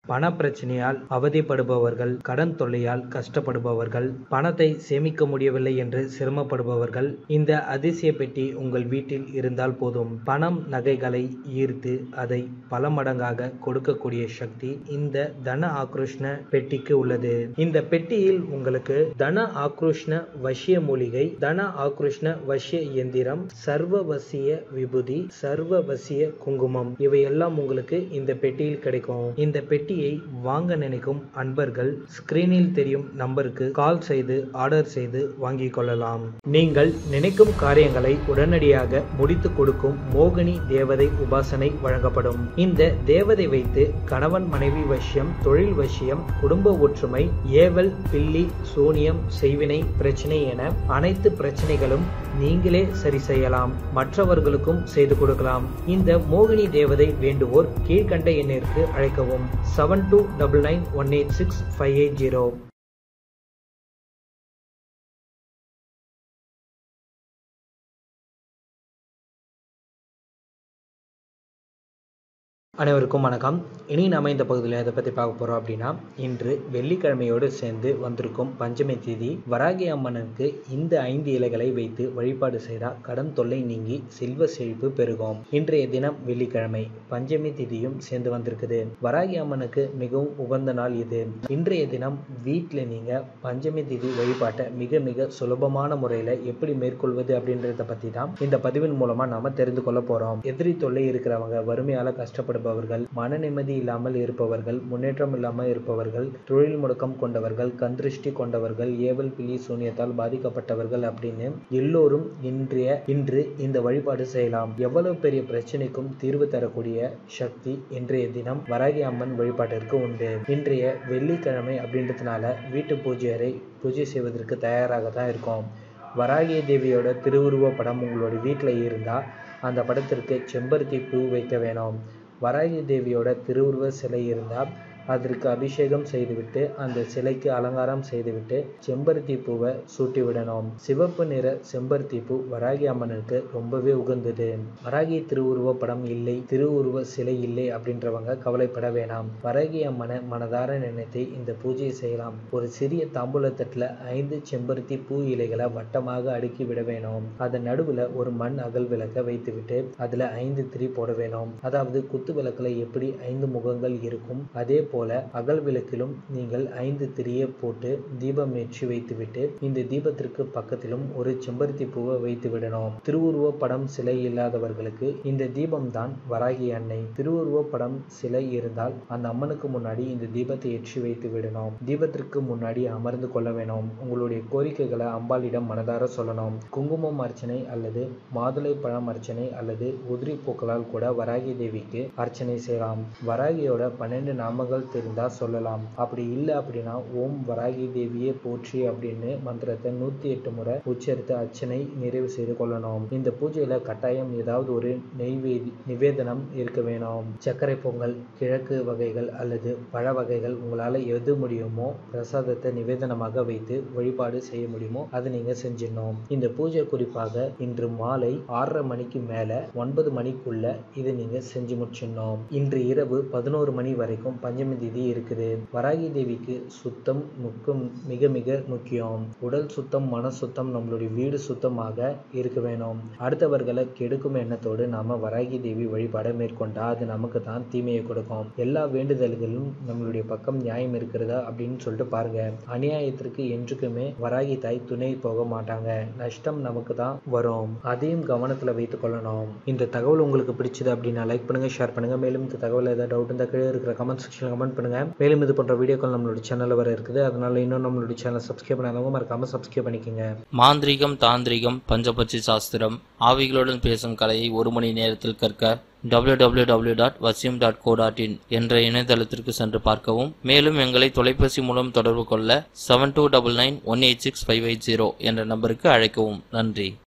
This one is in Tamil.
பண பிரச்சனையால் அவதிப்படுபவர்கள் கடன் தொல்லையால் கஷ்டப்படுபவர்கள் பணத்தை சேமிக்க முடியவில்லை என்று சிரமப்படுபவர்கள் இந்த அதிசய பெட்டி உங்கள் வீட்டில் இருந்தால் போதும் பணம் நகைகளை ஈர்த்து அதை பல மடங்காக கொடுக்கக்கூடிய சக்தி இந்த தன ஆக்ரோஷ்ண பெட்டிக்கு உள்ளது இந்த பெட்டியில் உங்களுக்கு தன ஆக்ரோஷ்ண வசிய மூலிகை தன ஆக்ரோஷ்ண வசிய இயந்திரம் சர்வவசிய விபூதி சர்வவசிய குங்குமம் இவையெல்லாம் உங்களுக்கு இந்த பெட்டியில் கிடைக்கும் இந்த பெட்டியை வாங்க நினைக்கும் அன்பர்கள் ஸ்கிரீனில் தெரியும் நம்பருக்கு கால் செய்து ஆர்டர் செய்து வாங்கிக் கொள்ளலாம் நீங்கள் நினைக்கும் காரியங்களை உடனடியாக முடித்து கொடுக்கும் மோகினி தேவதை உபாசனை வழங்கப்படும் இந்த தேவதை வைத்து கணவன் மனைவி வசியம் தொழில் வசியம் குடும்ப ஒற்றுமை ஏவல் பில்லி சூனியம் செய்வினை பிரச்சனை என அனைத்து பிரச்சனைகளும் நீங்களே சரி செய்யலாம் மற்றவர்களுக்கும் செய்து கொடுக்கலாம் இந்த மோகினி தேவதை வேண்டுவோர் கீழ்கண்ட எண்ணிற்கு அழைக்கவும் seven two double nine one eight six five eight zero அனைவருக்கும் வணக்கம் இனி நம்ம இந்த பகுதியில் எதை பற்றி பார்க்க போகிறோம் அப்படின்னா இன்று வெள்ளிக்கிழமையோடு சேர்ந்து வந்திருக்கும் பஞ்சமி தேதி வராகி அம்மனுக்கு இந்த ஐந்து இலைகளை வைத்து வழிபாடு செய்தால் கடன் தொல்லை நீங்கி செல்வ செழிப்பு பெருகும் இன்றைய தினம் வெள்ளிக்கிழமை பஞ்சமி திதியும் சேர்ந்து வந்திருக்குது வராகி அம்மனுக்கு மிகவும் உகந்த நாள் இது இன்றைய தினம் வீட்டில் நீங்கள் பஞ்சமி திதி வழிபாட்டை மிக மிக சுலபமான முறையில் எப்படி மேற்கொள்வது அப்படின்றத பற்றி தான் இந்த பதிவின் மூலமாக நாம தெரிந்து கொள்ள போகிறோம் எதிரி தொல்லை இருக்கிறவங்க வறுமையால் கஷ்டப்படுபவர்கள் மன நிம்மதி இல்லாமல் இருப்பவர்கள் முன்னேற்றம் இல்லாமல் இருப்பவர்கள் தொழில் முடக்கம் கொண்டவர்கள் கந்திருஷ்டி கொண்டவர்கள் ஏவல் பிலி சூன்யத்தால் பாதிக்கப்பட்டவர்கள் அப்படின்னு எல்லோரும் இன்றைய இன்று இந்த வழிபாடு செய்யலாம் எவ்வளவு பெரிய பிரச்சனைக்கும் தீர்வு தரக்கூடிய சக்தி இன்றைய தினம் வராகி அம்மன் வழிபாட்டிற்கு உண்டு இன்றைய வெள்ளிக்கிழமை அப்படின்றதுனால வீட்டு பூஜை அறை பூஜை செய்வதற்கு தயாராக தான் இருக்கும் வராகிய தேவியோட திருவுருவ படம் உங்களோட வீட்டில் இருந்தால் அந்த படத்திற்கு செம்பருத்தி பூ வைக்க வேணும் வராகி தேவியோட திருவுருவ சிலை இருந்தால் அதற்கு அபிஷேகம் செய்துவிட்டு அந்த சிலைக்கு அலங்காரம் செய்துவிட்டு செம்பருத்தி பூவை சூட்டி விடணும் சிவப்பு நிற செம்பருத்தி பூ வராகி அம்மனுக்கு ரொம்பவே உகந்தது வராகி திருவுருவ படம் இல்லை திருவுருவ சிலை இல்லை அப்படின்றவங்க கவலைப்பட வேணாம் வராகி அம்மனை மனதார நினைத்து இந்த பூஜையை செய்யலாம் ஒரு சிறிய தாம்பூலத்தட்டில் ஐந்து செம்பருத்தி பூ இலைகளை வட்டமாக அடுக்கி விட வேணும் அதன் நடுவில் ஒரு மண் அகல் விளக்க வைத்துவிட்டு அதில் ஐந்து திரி போட வேணும் அதாவது குத்து விளக்கில் எப்படி ஐந்து முகங்கள் இருக்கும் அதே போல போல அகல் விளக்கிலும் நீங்கள் ஐந்து திரியை போட்டு தீபம் ஏற்றி வைத்துவிட்டு இந்த தீபத்திற்கு பக்கத்திலும் ஒரு செம்பருத்தி பூவை வைத்து விடணும் திருவுருவ படம் சிலை இல்லாதவர்களுக்கு இந்த தீபம் தான் வராகி அன்னை திருவுருவ படம் சிலை இருந்தால் அந்த அம்மனுக்கு முன்னாடி இந்த தீபத்தை ஏற்றி வைத்து விடணும் தீபத்திற்கு முன்னாடி அமர்ந்து கொள்ள வேணும் உங்களுடைய கோரிக்கைகளை அம்பாளிடம் மனதார சொல்லணும் குங்குமம் அர்ச்சனை அல்லது மாதுளை பழம் அர்ச்சனை அல்லது உதிரி பூக்களால் கூட வராகி தேவிக்கு அர்ச்சனை செய்யலாம் வராகியோட பன்னெண்டு நாமங்கள் தெரிந்தா சொல்லலாம் அப்படி இல்லை அப்படின்னா ஓம் வராகி தேவியே போற்றி அப்படின்னு மந்திரத்தை நூத்தி எட்டு முறை உச்சரித்து அர்ச்சனை நிறைவு செய்து கொள்ளணும் இந்த பூஜையில கட்டாயம் ஏதாவது ஒரு நெய்வேதி நிவேதனம் இருக்க வேணும் சர்க்கரை பொங்கல் கிழக்கு வகைகள் அல்லது பழ வகைகள் உங்களால எது முடியுமோ பிரசாதத்தை நிவேதனமாக வைத்து வழிபாடு செய்ய முடியுமோ அதை நீங்க செஞ்சிடணும் இந்த பூஜை குறிப்பாக இன்று மாலை ஆறரை மணிக்கு மேல ஒன்பது மணிக்குள்ள இதை நீங்க செஞ்சு முடிச்சிடணும் இன்று இரவு பதினோரு மணி வரைக்கும் பஞ்சமி திதி இருக்குது வராகி தேவிக்கு சுத்தம் முக்கம் மிக மிக முக்கியம் உடல் சுத்தம் மன சுத்தம் நம்மளுடைய வீடு சுத்தமாக இருக்க வேணும் அடுத்தவர்களை கெடுக்கும் எண்ணத்தோடு நாம வராகி தேவி வழிபாட மேற்கொண்டா அது நமக்கு தான் தீமையை கொடுக்கும் எல்லா வேண்டுதல்களும் நம்மளுடைய பக்கம் நியாயம் இருக்கிறதா அப்படின்னு சொல்லிட்டு பாருங்க அநியாயத்திற்கு என்றுக்குமே வராகி தாய் துணை போக மாட்டாங்க நஷ்டம் நமக்கு தான் வரும் அதையும் கவனத்துல வைத்துக் கொள்ளணும் இந்த தகவல் உங்களுக்கு பிடிச்சது அப்படின்னா லைக் பண்ணுங்க ஷேர் பண்ணுங்க மேலும் இந்த தகவல் ஏதாவது டவுட் இருந்தால் கீழே இருக்கிற கமெண்ட் செக்ஷனில் கமெண்ட் பண்ணுங்க மேலும் இது போன்ற வீடியோக்கள் நம்மளுடைய சேனலில் வர இருக்குது அதனால இன்னும் நம்மளுடைய சேனல் சப்ஸ்கிரைப் பண்ணாதவங்க மறக்காம சப்ஸ்கிரைப் பண்ணிக்கோங்க மாந்திரீகம் தாந்திரிகம் பஞ்சபட்சி சாஸ்திரம் ஆவிகளுடன் பேசும் கலையை ஒரு மணி நேரத்தில் கற்க www.vasyam.co.in டாட் வசியம் டாட் கோ டாட் இன் என்ற இணையதளத்திற்கு சென்று பார்க்கவும் மேலும் எங்களை தொலைபேசி மூலம் தொடர்பு கொள்ள seven two double nine one eight six five eight zero என்ற நம்பருக்கு அழைக்கவும் நன்றி